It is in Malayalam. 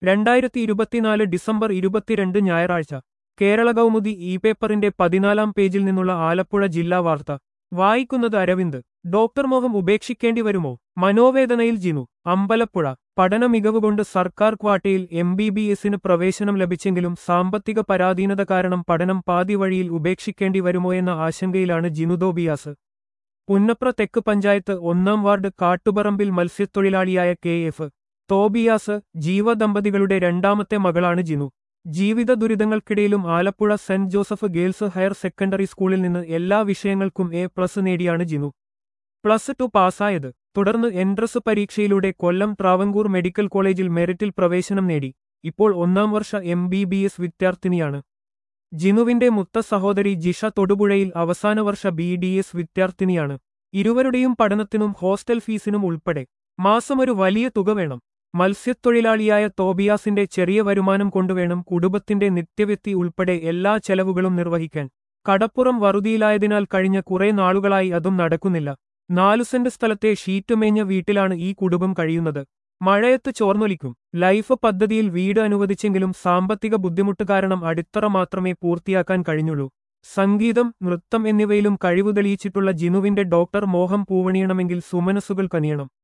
രണ്ടായിരത്തി ഇരുപത്തിനാല് ഡിസംബർ ഇരുപത്തിരണ്ട് ഞായറാഴ്ച കേരള കൗമുദി ഇ പേപ്പറിന്റെ പതിനാലാം പേജിൽ നിന്നുള്ള ആലപ്പുഴ ജില്ലാ വാർത്ത വായിക്കുന്നത് അരവിന്ദ് ഡോക്ടർ മോഹം ഉപേക്ഷിക്കേണ്ടി വരുമോ മനോവേദനയിൽ ജിനു അമ്പലപ്പുഴ പഠന മികവുകൊണ്ട് സർക്കാർ ക്വാട്ടയിൽ എം ബി ബി എസിന് പ്രവേശനം ലഭിച്ചെങ്കിലും സാമ്പത്തിക പരാധീനത കാരണം പഠനം പാതി വഴിയിൽ ഉപേക്ഷിക്കേണ്ടി വരുമോ എന്ന ആശങ്കയിലാണ് ജിനു ദോബിയാസ് പുന്നപ്ര തെക്ക് പഞ്ചായത്ത് ഒന്നാം വാർഡ് കാട്ടുപറമ്പിൽ മത്സ്യത്തൊഴിലാളിയായ കെ എഫ് തോബിയാസ് ജീവദമ്പതികളുടെ രണ്ടാമത്തെ മകളാണ് ജിനു ജീവിത ദുരിതങ്ങൾക്കിടയിലും Alappuzha saint Joseph girls higher secondary സ്കൂളിൽ നിന്ന് എല്ലാ വിഷയങ്ങൾക്കും എ പ്ലസ് നേടിയാണ് ജിനു പ്ലസ് ടു പാസ്സായത് തുടർന്ന് എൻട്രസ് പരീക്ഷയിലൂടെ കൊല്ലം ട്രാവൻകൂർ മെഡിക്കൽ കോളേജിൽ മെറിറ്റിൽ പ്രവേശനം നേടി ഇപ്പോൾ ഒന്നാം വർഷ എം ബി ബി എസ് വിദ്യാർത്ഥിനിയാണ് ജിനുവിന്റെ മുത്ത സഹോദരി ജിഷ തൊടുപുഴയിൽ അവസാന വർഷ ബി ഡി എസ് വിദ്യാർത്ഥിനിയാണ് ഇരുവരുടെയും പഠനത്തിനും ഹോസ്റ്റൽ ഫീസിനും ഉൾപ്പെടെ മാസമൊരു വലിയ തുക വേണം മത്സ്യത്തൊഴിലാളിയായ തോബിയാസിന്റെ ചെറിയ വരുമാനം കൊണ്ടുവേണം കുടുംബത്തിന്റെ നിത്യവ്യക്തി ഉൾപ്പെടെ എല്ലാ ചെലവുകളും നിർവഹിക്കാൻ കടപ്പുറം വറുതിയിലായതിനാൽ കഴിഞ്ഞ കുറെ നാളുകളായി അതും നടക്കുന്നില്ല നാലു സെന്റ് സ്ഥലത്തെ ഷീറ്റുമേഞ്ഞ വീട്ടിലാണ് ഈ കുടുംബം കഴിയുന്നത് മഴയത്ത് ചോർന്നൊലിക്കും ലൈഫ് പദ്ധതിയിൽ വീട് അനുവദിച്ചെങ്കിലും സാമ്പത്തിക ബുദ്ധിമുട്ട് കാരണം അടിത്തറ മാത്രമേ പൂർത്തിയാക്കാൻ കഴിഞ്ഞുള്ളൂ സംഗീതം നൃത്തം എന്നിവയിലും കഴിവ് തെളിയിച്ചിട്ടുള്ള ജിനുവിന്റെ ഡോക്ടർ മോഹം പൂവണിയണമെങ്കിൽ സുമനസ്സുകൾ കനിയണം